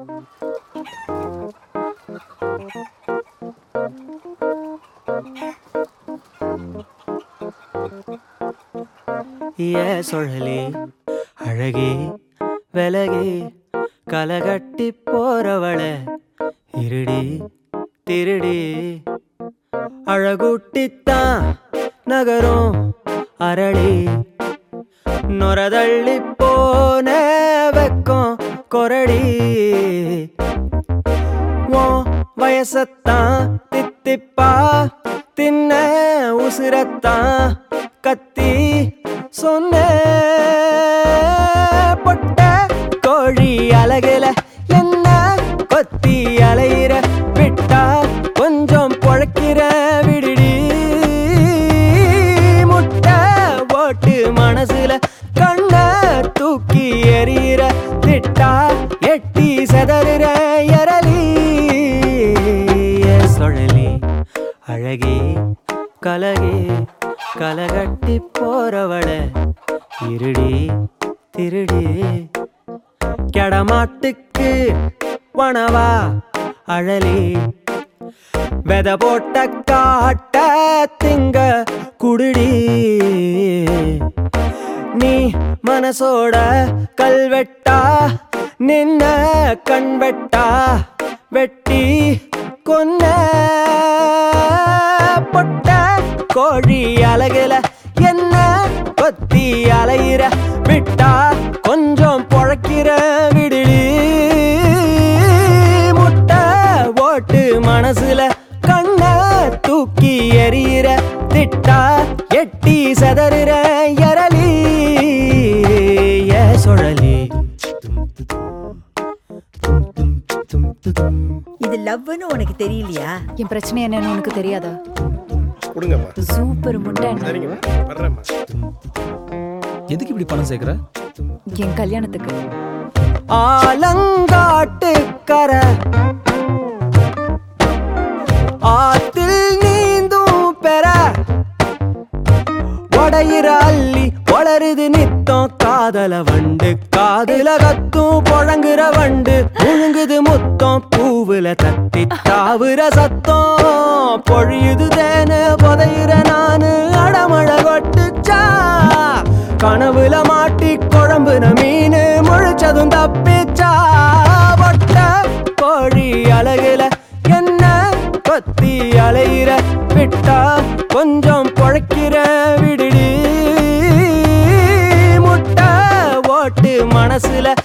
ஏ சுழலி அழகே விலகே கலகட்டி போறவள இருடி திருடி அழகுட்டித்தான் நகரும் அரளி நொரதள்ளி போன வெக்கம் கொரடி உன் வயசத்தான் தித்திப்பா தின்ன உசிரத்தான் கத்தி சொன்ன பொட்ட கோழி அழகுல என்ன கொத்தி அலையிற விட்டா கொஞ்சம் பொழைக்கிற விடுடி முட்டை ஓட்டு மனசுல கண்ண தூக்கி எறிகிற திட்டா எட்டி செதறுற எரலி சுழலி அழகே கலகே கலகட்டி போறவள இருடி திருடி கெடமாட்டுக்கு வனவா அழலி வெத போட்ட காட்ட திங்க குடுடி நீ மனசோட கல்வெட்டா நின்ன கண்வெட்டா வெட்டி கொன்ன பொட்ட கோழி அழகுல என்ன கொத்தி அலையிற விட்டா கொஞ்சம் பொழைக்கிற விடுடி முட்டை ஓட்டு மனசுல கண்ண தூக்கி எறிகிற திட்டா எட்டி செதறுற எரலி ஏ சுழலி இது லவ்னு உனக்கு தெரியலையா என் பிரச்சனை என்னன்னு உனக்கு தெரியாதா கொடுங்கம்மா சூப்பர் முட்டை சரிங்கம்மா வர்றேம்மா எதுக்கு இப்படி பணம் சேர்க்குற என் கல்யாணத்துக்கு ஆலங்காட்டு கரை ஆத்தில் நீந்தும் பெற உடையிற அள்ளி வளருது நித்தம் காதல வண்டு காதுல கத்தும் புழங்குற வண்டு முழுங்குது முத்தம் பூவுல தத்தி தாவுற சத்தம் பொழியுது தேனு புதையிற நானு அடமழ கொட்டுச்சா கனவுல மாட்டி குழம்புன மீனு முழிச்சதும் தப்பிச்சா வட்ட கோழி அழகுல என்ன கொத்தி அலையிற விட்டா கொஞ்சம் பொழைக்கிற விடுடி முட்டை ஓட்டு மனசுல